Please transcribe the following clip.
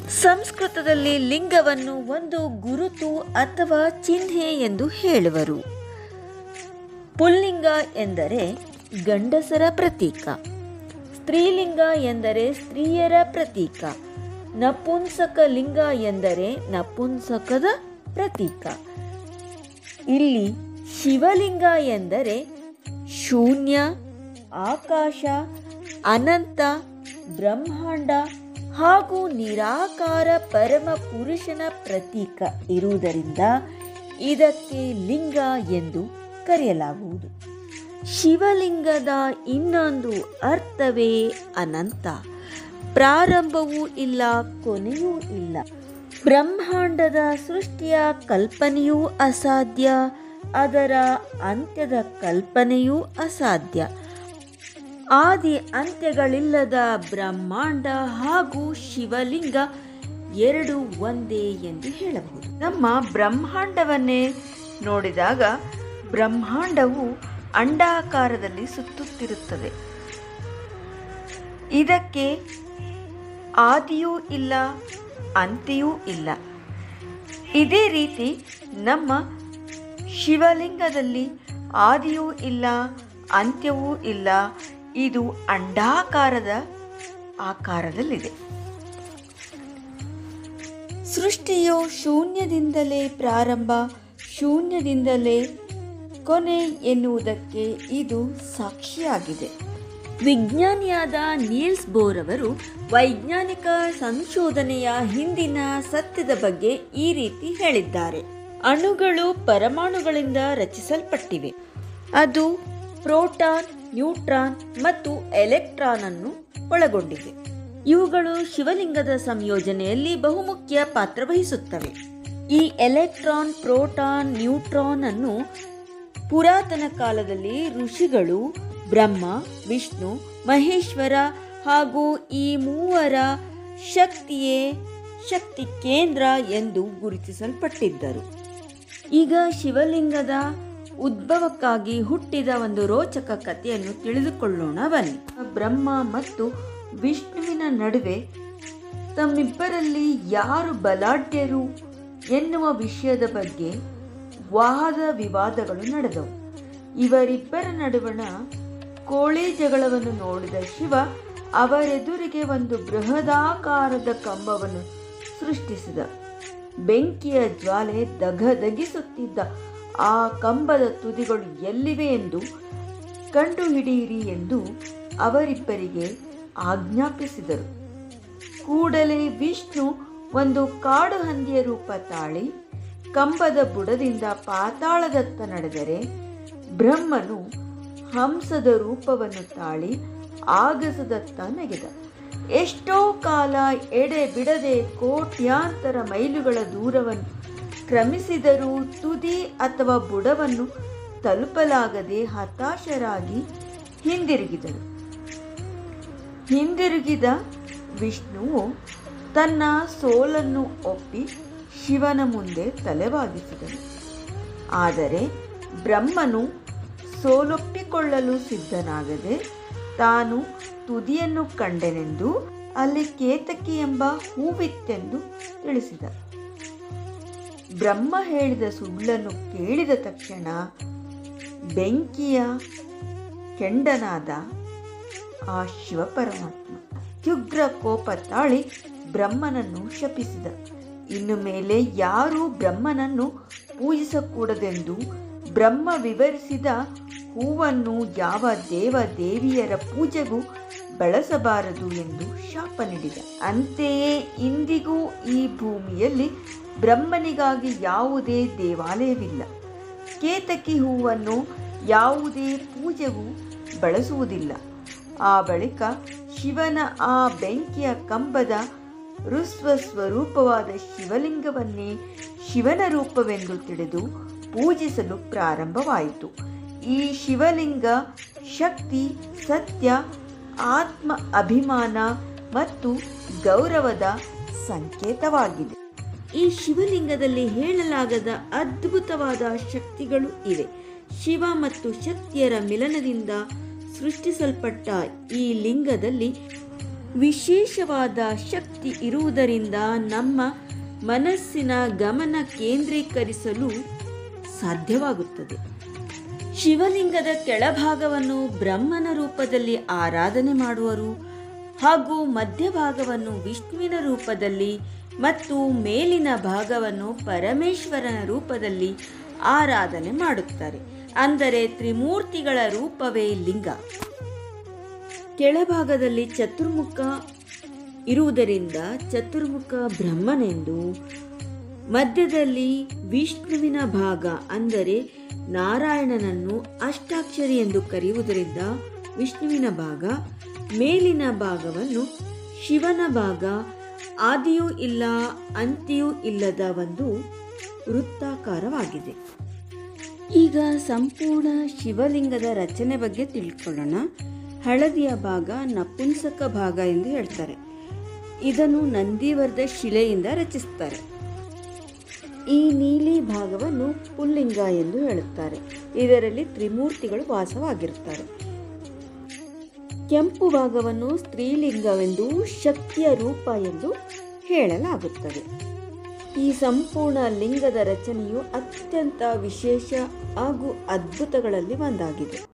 ಸಂಸ್ಕೃತದಲ್ಲಿ ಲಿಂಗವನ್ನು ಒಂದು ಗುರುತು ಅಥವಾ ಚಿಹ್ನೆ ಎಂದು ಹೇಳುವರು ಪುಲ್ಲಿಂಗ ಎಂದರೆ ಗಂಡಸರ ಪ್ರತೀಕ ಸ್ತ್ರೀಲಿಂಗ ಎಂದರೆ ಸ್ತ್ರೀಯರ ಪ್ರತೀಕ ನಪುಂಸಕ ಲಿಂಗ ಎಂದರೆ ನಪುಂಸಕದ ಪ್ರತೀಕ ಇಲ್ಲಿ ಶಿವಲಿಂಗ ಎಂದರೆ ಶೂನ್ಯ ಆಕಾಶ ಅನಂತ ಬ್ರಹ್ಮಾಂಡ ಹಾಗೂ ನಿರಾಕಾರ ಪರಮ ಪುರುಷನ ಪ್ರತೀಕ ಇರುವುದರಿಂದ ಇದಕ್ಕೆ ಲಿಂಗ ಎಂದು ಕರೆಯಲಾಗುವುದು ಶಿವಲಿಂಗದ ಇನ್ನೊಂದು ಅರ್ಥವೇ ಅನಂತ ಪ್ರಾರಂಭವೂ ಇಲ್ಲ ಕೊನೆಯೂ ಇಲ್ಲ ಬ್ರಹ್ಮಾಂಡದ ಸೃಷ್ಟಿಯ ಕಲ್ಪನೆಯೂ ಅಸಾಧ್ಯ ಅದರ ಅಂತ್ಯದ ಕಲ್ಪನೆಯೂ ಅಸಾಧ್ಯ ಆದಿ ಅಂತ್ಯಗಳಿಲ್ಲದ ಬ್ರಹ್ಮಾಂಡ ಹಾಗೂ ಶಿವಲಿಂಗ ಎರಡು ಒಂದೇ ಎಂದು ಹೇಳಬಹುದು ನಮ್ಮ ಬ್ರಹ್ಮಾಂಡವನ್ನೇ ನೋಡಿದಾಗ ಬ್ರಹ್ಮಾಂಡವು ಅಂಡಾಕಾರದಲ್ಲಿ ಸುತ್ತುತ್ತಿರುತ್ತದೆ ಇದಕ್ಕೆ ಆದಿಯೂ ಇಲ್ಲ ಅಂತ್ಯೂ ಇಲ್ಲ ಇದೇ ರೀತಿ ನಮ್ಮ ಶಿವಲಿಂಗದಲ್ಲಿ ಆದಿಯೂ ಇಲ್ಲ ಅಂತ್ಯವೂ ಇಲ್ಲ ಇದು ಅಂಡಾಕಾರದ ಆಕಾರದಲ್ಲಿದೆ ಸೃಷ್ಟಿಯು ಶೂನ್ಯದಿಂದಲೇ ಪ್ರಾರಂಭ ಶೂನ್ಯದಿಂದಲೇ ಕೊನೆ ಎನ್ನುವುದಕ್ಕೆ ಇದು ಸಾಕ್ಷಿಯಾಗಿದೆ ವಿಜ್ಞಾನಿಯಾದ ನೀಲ್ಸ್ ಬೋರ್ ಅವರು ವೈಜ್ಞಾನಿಕ ಸಂಶೋಧನೆಯ ಹಿಂದಿನ ಸತ್ಯದ ಬಗ್ಗೆ ಈ ರೀತಿ ಹೇಳಿದ್ದಾರೆ ಅಣುಗಳು ಪರಮಾಣುಗಳಿಂದ ರಚಿಸಲ್ಪಟ್ಟಿವೆ ಅದು ಪ್ರೋಟಾನ್ ನ್ಯೂಟ್ರಾನ್ ಮತ್ತು ಎಲೆಕ್ಟ್ರಾನ್ ಅನ್ನು ಒಳಗೊಂಡಿದೆ ಇವುಗಳು ಶಿವಲಿಂಗದ ಸಂಯೋಜನೆಯಲ್ಲಿ ಬಹುಮುಖ್ಯ ಪಾತ್ರ ವಹಿಸುತ್ತವೆ ಈ ಎಲೆಕ್ಟ್ರಾನ್ ಪ್ರೋಟಾನ್ ನ್ಯೂಟ್ರಾನ್ ಅನ್ನು ಪುರಾತನ ಕಾಲದಲ್ಲಿ ಋಷಿಗಳು ಬ್ರಹ್ಮ ವಿಷ್ಣು ಮಹೇಶ್ವರ ಹಾಗೂ ಈ ಮೂವರ ಶಕ್ತಿಯೇ ಶಕ್ತಿ ಕೇಂದ್ರ ಎಂದು ಗುರುತಿಸಲ್ಪಟ್ಟಿದ್ದರು ಈಗ ಶಿವಲಿಂಗದ ಉದ್ಭವಕ್ಕಾಗಿ ಹುಟ್ಟಿದ ಒಂದು ರೋಚಕ ಕಥೆಯನ್ನು ತಿಳಿದುಕೊಳ್ಳೋಣ ಬನ್ನಿ ಬ್ರಹ್ಮ ಮತ್ತು ವಿಷ್ಣುವಿನ ನಡುವೆ ತಮ್ಮಿಬ್ಬರಲ್ಲಿ ಯಾರು ಬಲಾಢ್ಯರು ಎನ್ನುವ ವಿಷಯದ ಬಗ್ಗೆ ವಾದ ವಿವಾದಗಳು ನಡೆದವು ಇವರಿಬ್ಬರ ನಡುವಣ ಕೋಳಿ ಜಗಳವನ್ನು ನೋಡಿದ ಶಿವ ಅವರೆದುರಿಗೆ ಒಂದು ಬೃಹದಾಕಾರದ ಕಂಬವನ್ನು ಸೃಷ್ಟಿಸಿದ ಬೆಂಕಿಯ ಜ್ವಾಲೆ ದಗದಗಿಸುತ್ತಿದ್ದ ಆ ಕಂಬದ ತುದಿಗಳು ಎಲ್ಲಿವೆ ಎಂದು ಕಂಡುಹಿಡಿಯಿರಿ ಎಂದು ಅವರಿಬ್ಬರಿಗೆ ಆಜ್ಞಾಪಿಸಿದರು ಕೂಡಲೇ ವಿಷ್ಣು ಒಂದು ಕಾಡು ಹಂದಿಯ ರೂಪ ತಾಳಿ ಕಂಬದ ಬುಡದಿಂದ ಪಾತಾಳದತ್ತ ನಡೆದರೆ ಬ್ರಹ್ಮನು ಹಂಸದ ರೂಪವನ್ನು ತಾಳಿ ಆಗಸದತ್ತ ನೆಗೆದ ಎಷ್ಟೋ ಕಾಲ ಎಡೆ ಬಿಡದೆ ಕೋಟ್ಯಾಂತರ ಮೈಲುಗಳ ದೂರವನ್ನು ಕ್ರಮಿಸಿದರೂ ತುದಿ ಅಥವಾ ಬುಡವನ್ನು ತಲುಪಲಾಗದೆ ಹತಾಶರಾಗಿ ಹಿಂದಿರುಗಿದರು ಹಿಂದಿರುಗಿದ ವಿಷ್ಣುವು ತನ್ನ ಸೋಲನ್ನು ಒಪ್ಪಿ ಶಿವನ ಮುಂದೆ ತಲೆಬಾಗಿಸಿದನು ಆದರೆ ಬ್ರಹ್ಮನು ಸೋಲೊಪ್ಪಿಕೊಳ್ಳಲು ಸಿದ್ಧನಾಗದೆ ತಾನು ತುದಿಯನ್ನು ಕಂಡೆನೆಂದು ಅಲ್ಲಿ ಕೇತಕಿ ಎಂಬ ಹೂವಿತ್ತೆಂದು ತಿಳಿಸಿದ ಬ್ರಹ್ಮ ಹೇಳಿದ ಸುಳ್ಳನ್ನು ಕೇಳಿದ ತಕ್ಷಣ ಬೆಂಕಿಯ ಕೆಂಡನಾದ ಆ ಶಿವಪರಮಾತ್ಮ ತ್ಯುಗ್ರ ಕೋಪ ತಾಳಿ ಬ್ರಹ್ಮನನ್ನು ಶಪಿಸಿದ ಇನ್ನು ಮೇಲೆ ಯಾರೂ ಬ್ರಹ್ಮನನ್ನು ಪೂಜಿಸಕೂಡದೆಂದು ಬ್ರಹ್ಮ ವಿವರಿಸಿದ ಹೂವನ್ನು ಯಾವ ದೇವ ದೇವಿಯರ ಪೂಜೆಗೂ ಬಳಸಬಾರದು ಎಂದು ಶಾಪ ನೀಡಿದ ಅಂತೆಯೇ ಇಂದಿಗೂ ಈ ಭೂಮಿಯಲ್ಲಿ ಬ್ರಹ್ಮನಿಗಾಗಿ ಯಾವುದೇ ದೇವಾಲಯವಿಲ್ಲ ಕೇತಕಿ ಹೂವನ್ನು ಯಾವುದೇ ಪೂಜೆಗೂ ಬಳಸುವುದಿಲ್ಲ ಆ ಬಳಿಕ ಶಿವನ ಆ ಬೆಂಕಿಯ ಕಂಬದ ಋಸ್ವ ಸ್ವರೂಪವಾದ ಶಿವಲಿಂಗವನ್ನೇ ಶಿವನ ರೂಪವೆಂದು ತಿಳಿದು ಪೂಜಿಸಲು ಪ್ರಾರಂಭವಾಯಿತು ಈ ಶಿವಲಿಂಗ ಶಕ್ತಿ ಸತ್ಯ ಆತ್ಮ ಅಭಿಮಾನ ಮತ್ತು ಗೌರವದ ಸಂಕೇತವಾಗಿದೆ ಈ ಶಿವಲಿಂಗದಲ್ಲಿ ಹೇಳಲಾಗದ ಅದ್ಭುತವಾದ ಶಕ್ತಿಗಳು ಇವೆ ಶಿವ ಮತ್ತು ಶಕ್ತಿಯರ ಮಿಲನದಿಂದ ಸೃಷ್ಟಿಸಲ್ಪಟ್ಟ ಈ ಲಿಂಗದಲ್ಲಿ ವಿಶೇಷವಾದ ಶಕ್ತಿ ಇರುವುದರಿಂದ ನಮ್ಮ ಮನಸ್ಸಿನ ಗಮನ ಕೇಂದ್ರೀಕರಿಸಲು ಸಾಧ್ಯವಾಗುತ್ತದೆ ಶಿವಲಿಂಗದ ಕೆಳಭಾಗವನ್ನು ಬ್ರಹ್ಮನ ರೂಪದಲ್ಲಿ ಆರಾಧನೆ ಮಾಡುವರು ಹಾಗೂ ಮಧ್ಯಭಾಗವನ್ನು ವಿಷ್ಣುವಿನ ರೂಪದಲ್ಲಿ ಮತ್ತು ಮೇಲಿನ ಭಾಗವನ್ನು ಪರಮೇಶ್ವರನ ರೂಪದಲ್ಲಿ ಆರಾಧನೆ ಮಾಡುತ್ತಾರೆ ಅಂದರೆ ತ್ರಿಮೂರ್ತಿಗಳ ರೂಪವೇ ಲಿಂಗ ಕೆಳಭಾಗದಲ್ಲಿ ಚತುರ್ಮುಖ ಇರುವುದರಿಂದ ಚತುರ್ಮುಖ ಬ್ರಹ್ಮನೆಂದು ಮಧ್ಯದಲ್ಲಿ ವಿಷ್ಣುವಿನ ಭಾಗ ಅಂದರೆ ನಾರಾಯಣನನ್ನು ಅಷ್ಟಾಕ್ಷರಿ ಎಂದು ಕರೆಯುವುದರಿಂದ ವಿಷ್ಣುವಿನ ಭಾಗ ಮೇಲಿನ ಭಾಗವನ್ನು ಶಿವನ ಭಾಗ ಆದಿಯೂ ಇಲ್ಲ ಅಂತ್ಯೂ ಇಲ್ಲದ ಒಂದು ವೃತ್ತಾಕಾರವಾಗಿದೆ ಈಗ ಸಂಪೂರ್ಣ ಶಿವಲಿಂಗದ ರಚನೆ ಬಗ್ಗೆ ತಿಳ್ಕೊಳ್ಳೋಣ ಹಳದಿಯ ಭಾಗ ನಪುಂಸಕ ಭಾಗ ಎಂದು ಹೇಳ್ತಾರೆ ಇದನ್ನು ನಂದಿವರ್ಧ ಶಿಲೆಯಿಂದ ರಚಿಸ್ತಾರೆ ಈ ನೀಲಿ ಭಾಗವನ್ನು ಪುಲ್ಲಿಂಗ ಎಂದು ಹೇಳುತ್ತಾರೆ ಇದರಲ್ಲಿ ತ್ರಿಮೂರ್ತಿಗಳು ವಾಸವಾಗಿರುತ್ತಾರೆ ಕೆಂಪು ಭಾಗವನ್ನು ಸ್ತ್ರೀಲಿಂಗವೆಂದು ಶಕ್ತಿಯ ರೂಪ ಎಂದು ಹೇಳಲಾಗುತ್ತದೆ ಈ ಸಂಪೂರ್ಣ ಲಿಂಗದ ರಚನೆಯು ಅತ್ಯಂತ ವಿಶೇಷ ಹಾಗೂ ಅದ್ಭುತಗಳಲ್ಲಿ ಒಂದಾಗಿದೆ